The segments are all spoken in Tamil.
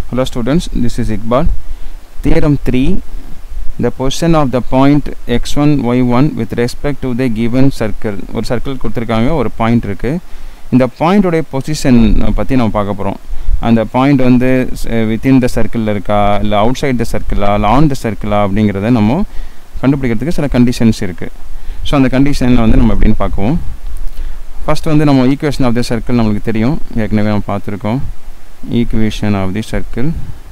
Hello students, this is Iqbal. Theorem 3. The position of the point x1, y1 with respect to the given circle. ஒரு சர்க்கிள் கொடுத்துருக்காங்க ஒரு பாயிண்ட் இருக்குது இந்த பாயிண்டோடைய பொசிஷன் பற்றி நம்ம பார்க்க போகிறோம் அந்த பாயிண்ட் வந்து வித்தின் த சர்க்கிளில் இருக்கா இல்லை அவுட் சைட் த சர்க்கிளா இல்லை ஆன் த சர்க்கிளா அப்படிங்கிறத நம்ம கண்டுபிடிக்கிறதுக்கு சில கண்டிஷன்ஸ் இருக்குது ஸோ அந்த கண்டிஷனில் வந்து நம்ம எப்படின்னு பார்க்குவோம் ஃபஸ்ட் வந்து நம்ம ஈக்குவேஷன் ஆஃப் த சர்க்கிள் நம்மளுக்கு தெரியும் ஏற்கனவே நம்ம பார்த்துருக்கோம் equation of the circle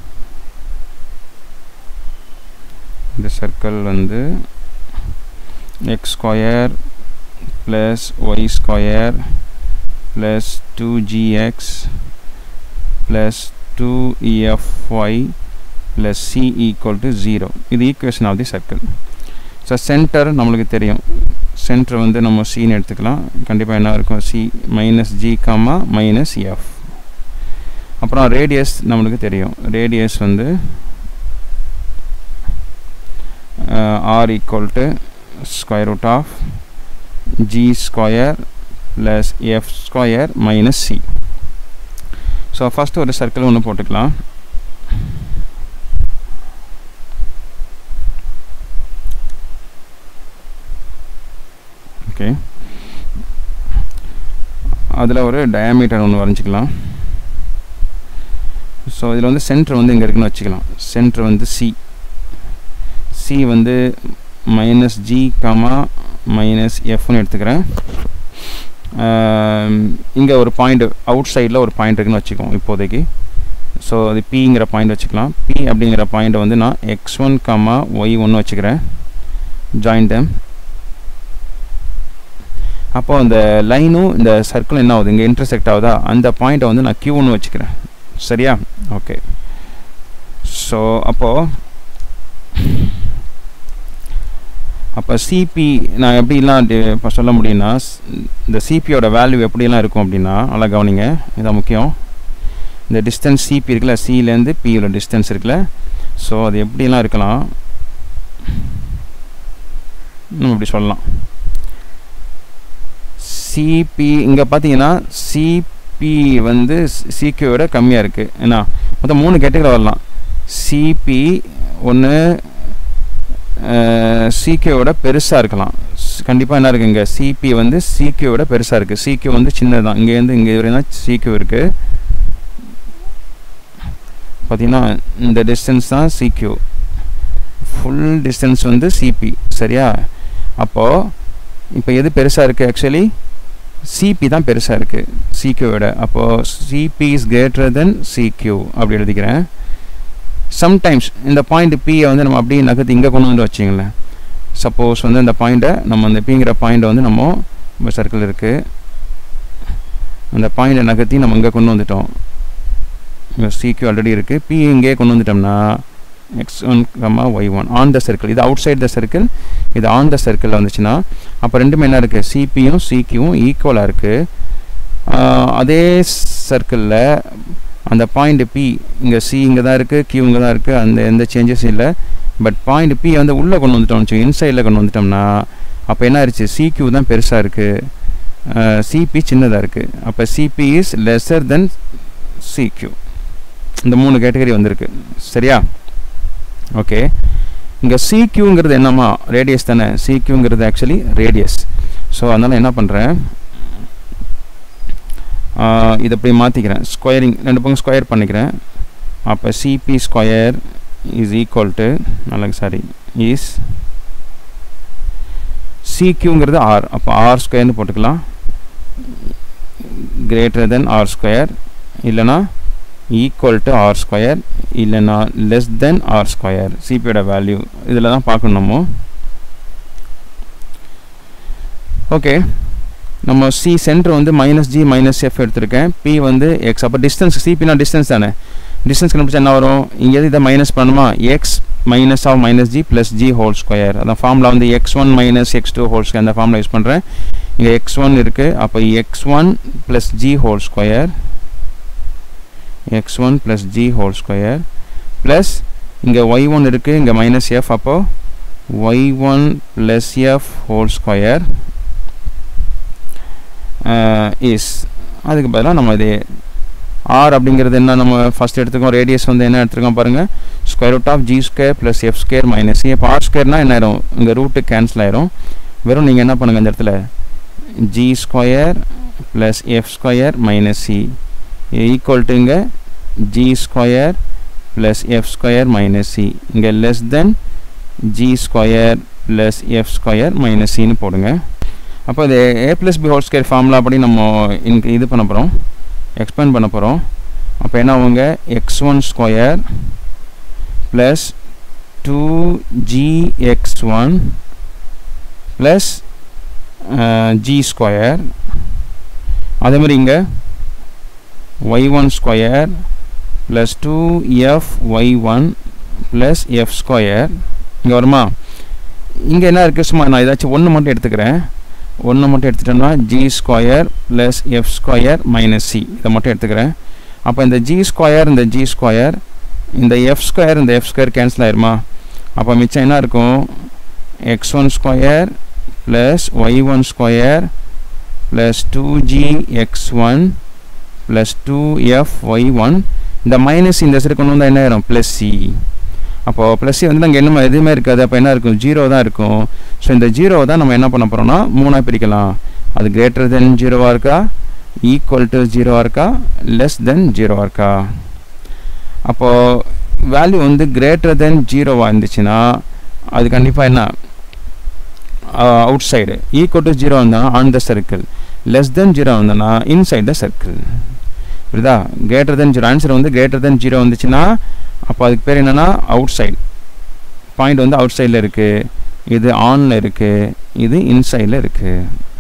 the circle வந்து x square plus y square plus 2gx plus 2efy plus c equal to 0 இது equation of the circle so centre நம்மளுக்கு தெரியும் சென்டர் வந்து நம்ம சின்னு எடுத்துக்கலாம் கண்டிப்பாக என்ன இருக்கும் C minus G comma minus F அப்புறம் ரேடியஸ் நம்மளுக்கு தெரியும் ரேடியஸ் வந்து R equal to square root of G square plus F square minus C so first ஒரு சர்க்கிள் ஒன்று போட்டுக்கலாம் ஓகே அதில் ஒரு டயாமீட்டர் ஒன்று வரைஞ்சிக்கலாம் ஸோ இதில் வந்து சென்டர் வந்து இங்கே இருக்குன்னு வச்சுக்கலாம் சென்டர் வந்து சி சி வந்து மைனஸ் ஜி கமா மைனஸ் எஃப்னு எடுத்துக்கிறேன் இங்கே ஒரு பாயிண்ட் அவுட் சைடில் ஒரு பாயிண்ட் இருக்குன்னு வச்சுக்கோம் இப்போதைக்கு ஸோ அது பிங்கிற பாயிண்ட் வச்சுக்கலாம் பி அப்படிங்கிற பாயிண்ட்டை வந்து நான் எக்ஸ் ஒன் கமா ஒய் ஒன்று வச்சுக்கிறேன் ஜாயின் டேம் அப்போ அந்த லைனும் இந்த சர்க்கிள் என்ன ஆகுது இங்கே இன்டர்செக்ட் ஆகுதா அந்த பாயிண்ட்டை வந்து நான் கியூ ஒன்று வச்சுக்கிறேன் சரியா ஓகே ஸோ அப்போது அப்போ சிபி நான் எப்படிலாம் இப்போ சொல்ல முடியும்னா இந்த சிபியோட வேல்யூ எப்படிலாம் இருக்கும் அப்படின்னா நல்லா கவனிங்க இதான் முக்கியம் இந்த டிஸ்டன்ஸ் சிபி இருக்குல்ல சிலேருந்து பியோட டிஸ்டன்ஸ் இருக்குல்ல ஸோ அது எப்படிலாம் இருக்கலாம் நம்ம இப்படி சொல்லலாம் சிபி இங்கே பார்த்தீங்கன்னா சிபி வந்து சிக்யூவோட கம்மியாக இருக்குது ஏன்னா மொத்தம் மூணு கேட்டகரி வரலாம் சிபி ஒன்று சிக்யூவோட பெருசாக இருக்கலாம் கண்டிப்பாக என்ன இருக்குது இங்கே சிபி வந்து சிக்யூவோட பெருசாக இருக்குது சிக்யூ வந்து சின்னதான் இங்கேருந்து இங்கே வரையும் தான் சிக்யூ இருக்குது பார்த்தீங்கன்னா இந்த டிஸ்டன்ஸ் தான் சிக்யூ ஃபுல் டிஸ்டன்ஸ் வந்து சிபி சரியா அப்போது இப்போ எது பெருசாக இருக்குது ஆக்சுவலி சிபி தான் பெருசாக இருக்குது சிக்யூவோட அப்போது C P is greater than C Q அப்படி எழுதிக்கிறேன் சம்டைம்ஸ் இந்த பாயிண்ட் பியை வந்து நம்ம அப்படியே நகர்த்தி இங்கே கொண்டு வந்து வச்சிங்களேன் சப்போஸ் வந்து இந்த பாயிண்ட்டை நம்ம அந்த பிங்கிற பாயிண்ட்டை வந்து நம்ம சர்க்கிள் இருக்குது அந்த பாயிண்ட்டை நகர்த்தி நம்ம இங்கே கொண்டு வந்துட்டோம் இங்கே சிக்யூ ஆல்ரெடி இருக்குது பி இங்கே கொண்டு வந்துட்டோம்னா X one comma Y one on the circle இது அவுட் சைட் த சர்க்கிள் இது ஆன் த சர்க்கிளில் வந்துச்சுன்னா அப்போ ரெண்டுமே என்ன இருக்குது சிபியும் சிக்யூவும் ஈக்குவலாக இருக்குது அதே சர்க்கிளில் அந்த பாயிண்ட் பி இங்கே சி இங்கே தான் இருக்குது கியூ இங்கே தான் இருக்குது அந்த எந்த சேஞ்சஸும் இல்லை பட் பாயிண்ட் பி வந்து உள்ளே கொண்டு வந்துட்டோம் வச்சு இன்சைடில் கொண்டு வந்துட்டோம்னா அப்போ என்ன ஆயிடுச்சு சிக்யூ தான் பெருசாக இருக்குது சிபி சின்னதாக இருக்குது அப்போ C P is lesser than C Q இந்த மூணு கேட்டகரி வந்திருக்கு சரியா ஓகே இங்கே சிக்யூங்கிறது என்னம்மா ரேடியஸ் தானே சிக்யூங்கிறது ஆக்சுவலி ரேடியஸ் ஸோ அதனால் என்ன பண்ணுறேன் இதை இப்படி மாற்றிக்கிறேன் ஸ்கொயரிங் ரெண்டு பக்கம் ஸ்கொயர் பண்ணிக்கிறேன் அப்போ C P square is equal to நல்லா சாரி இஸ் சிக்யூங்கிறது ஆர் அப்போ ஆர் ஸ்கொயர்னு போட்டுக்கலாம் கிரேட்டர் தென் ஆர் ஸ்கொயர் இல்லைனா ஈக்குவல் டு ஆர் ஸ்கொயர் இல்லைனா லெஸ் தென் ஆர் ஸ்கொயர் சிபியோட வேல்யூ இதில் தான் பார்க்கணும் நம்ம ஓகே நம்ம சி சென்டர் வந்து மைனஸ் ஜி மைனஸ் எஃப் எடுத்திருக்கேன் பி வந்து எக்ஸ் அப்போ டிஸ்டன்ஸ் சிபினா டிஸ்டன்ஸ் தானே டிஸ்டன்ஸ் கண்டுபிடிச்சா என்ன வரும் இங்கேருந்து இதை மைனஸ் பண்ணணுமா X minus of minus G plus G whole square அதான் ஃபார்மில் வந்து X one minus X two whole square அந்த ஃபார்மில் யூஸ் பண்ணுறேன் இங்கே எக்ஸ் ஒன் இருக்குது அப்போ X one plus G whole square X one plus G whole square plus இங்கே ஒய் ஒன் இருக்குது இங்கே மைனஸ் எஃப் அப்போது Y one plus F whole square is அதுக்கு பதிலாக நம்ம இது ஆர் அப்படிங்கிறது என்ன நம்ம ஃபஸ்ட் எடுத்துக்கோம் ரேடியஸ் வந்து என்ன எடுத்துருக்கோம் பாருங்கள் square root of G square plus F square minus C இப்போ ஆர் ஸ்கொயர்னால் என்ன ஆயிரும் இங்கே ரூட்டு கேன்சல் ஆயிரும் வெறும் நீங்கள் என்ன பண்ணுங்கள் இந்த இடத்துல G square plus F square minus C equal to இங்கே G square plus F square minus C இங்கே less than G square plus F square minus சின்னு போடுங்க அப்போ இது A plus B whole square formula அப்படி நம்ம இன்க் இது பண்ண போகிறோம் எக்ஸ்பேண்ட் பண்ண போகிறோம் அப்போ என்ன ஆகுங்க X one square plus two G X one plus G square அதே மாதிரி இங்கே Y one square plus two F Y one plus F square இங்கே வருமா இங்கே என்ன இருக்குது சும்மா நான் ஏதாச்சும் ஒன்று மட்டும் எடுத்துக்கிறேன் ஒன்று மட்டும் எடுத்துட்டோம்னா G square plus F square minus C இதை மட்டும் எடுத்துக்கிறேன் அப்போ இந்த ஜி ஸ்கொயர் இந்த ஜி ஸ்கொயர் இந்த எஃப் ஸ்கொயர் இந்த எஃப் ஸ்கொயர் கேன்சல் ஆயிருமா அப்போ மிச்சம் என்ன இருக்கும் X one square plus Y one square plus two G X one plus two F Y one இந்த மைனஸ் இந்த சைடு கொண்டு வந்தால் என்ன ஆயிரும் ப்ளஸ் சி அப்போது ப்ளஸ் சி வந்து அங்கே என்னமோ எதுவுமே இருக்காது அப்போ என்ன இருக்கும் ஜீரோ தான் இருக்கும் ஸோ இந்த ஜீரோவை தான் நம்ம என்ன பண்ண போகிறோம்னா மூணாக பிரிக்கலாம் அது கிரேட்டர் தென் ஜீரோவாக இருக்கா ஈக்குவல் டு ஜீரோவாக இருக்கா லெஸ் தென் ஜீரோவாக இருக்கா அப்போது வேல்யூ வந்து கிரேட்டர் தென் ஜீரோவாக இருந்துச்சுன்னா அது கண்டிப்பாக என்ன outside equal to zero வந்தால் on the circle less than zero வந்தோன்னா இன்சைட் த சர்க்கிள் புரியுதா கிரேட்டர் தென் ஜீரோ ஆன்சர் வந்து கிரேட்டர் தென் ஜீரோ வந்துச்சுன்னா அப்போ அதுக்கு பேர் என்னென்னா அவுட் சைடு பாயிண்ட் வந்து அவுட் சைடில் இருக்குது இது ஆனில் இருக்குது இது இன்சைடில் இருக்குது